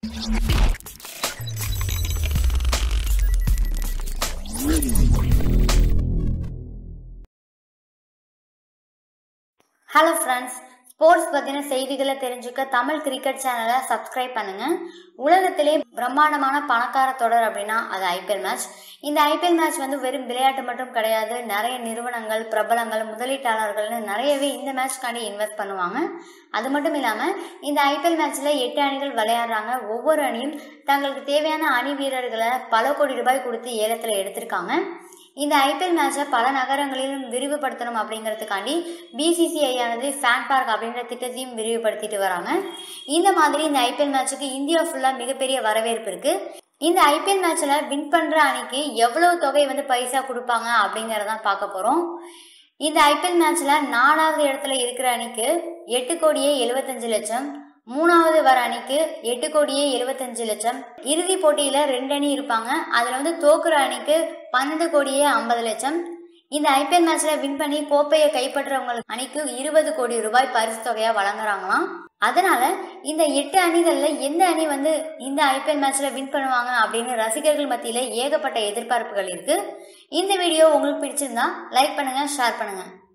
hello friends sports பற்றின செய்திகளை தெரிஞ்சுக்க தமிழ் கிரிக்கெட் சேனலை சப்ஸ்கிரைப் பண்ணுங்க உலகத்திலே பிரம்மாண்டமான பணக்கார தொடர் அப்படின்னா அது ஐபிஎல் மேட்ச் இந்த ஐபிஎல் மேட்ச் வந்து வெறும் விளையாட்டு மட்டும் கிடையாது நிறைய நிறுவனங்கள் பிரபலங்கள் முதலீட்டாளர்கள்னு நிறையவே இந்த மேட்ச்க்காண்டி இன்வெஸ்ட் பண்ணுவாங்க அது மட்டும் இல்லாமல் இந்த ஐபிஎல் மேட்ச்சில் எட்டு அணிகள் விளையாடுறாங்க ஒவ்வொரு அணியும் தங்களுக்கு தேவையான அணி வீரர்களை பல கோடி ரூபாய் கொடுத்து ஏலத்தில் எடுத்திருக்காங்க இந்த ஐபிஎல் மேட்சை பல நகரங்களிலும் விரிவுபடுத்தணும் அப்படிங்கிறதுக்காண்டி பிசிசிஐ ஆனது ஃபேன் பார்க் அப்படின்ற திட்டத்தையும் விரிவுபடுத்திட்டு வராங்க இந்த மாதிரி இந்த ஐபிஎல் மேட்சுக்கு இந்தியா ஃபுல்லாக மிகப்பெரிய வரவேற்பு இருக்கு இந்த ஐபிஎல் மேட்ச்சில் வின் பண்ணுற அணிக்கு எவ்வளவு தொகை வந்து பைசா கொடுப்பாங்க அப்படிங்கிறதான் பார்க்க போகிறோம் இந்த ஐபிஎல் மேட்ச்சில் நாலாவது இடத்துல இருக்கிற அணிக்கு எட்டு கோடியே எழுபத்தஞ்சு லட்சம் மூணாவது வர அணிக்கு எட்டு கோடியே எழுபத்தஞ்சு லட்சம் இறுதி போட்டியில ரெண்டு அணி இருப்பாங்க அதுல வந்து தோக்குற அணிக்கு பன்னெண்டு கோடியே ஐம்பது லட்சம் இந்த ஐபிஎல் மேட்ச்ல வின் பண்ணி கோப்பையை கைப்பற்றவங்களுக்கு அணிக்கு இருபது கோடி ரூபாய் பரிசு தொகையா வழங்குறாங்களாம் அதனால இந்த எட்டு அணிகள்ல எந்த அணி வந்து இந்த ஐபிஎல் மேட்ச்ல வின் பண்ணுவாங்க அப்படின்னு ரசிகர்கள் மத்தியில ஏகப்பட்ட எதிர்பார்ப்புகள் இருக்கு இந்த வீடியோ உங்களுக்கு பிடிச்சிருந்தா லைக் பண்ணுங்க ஷேர் பண்ணுங்க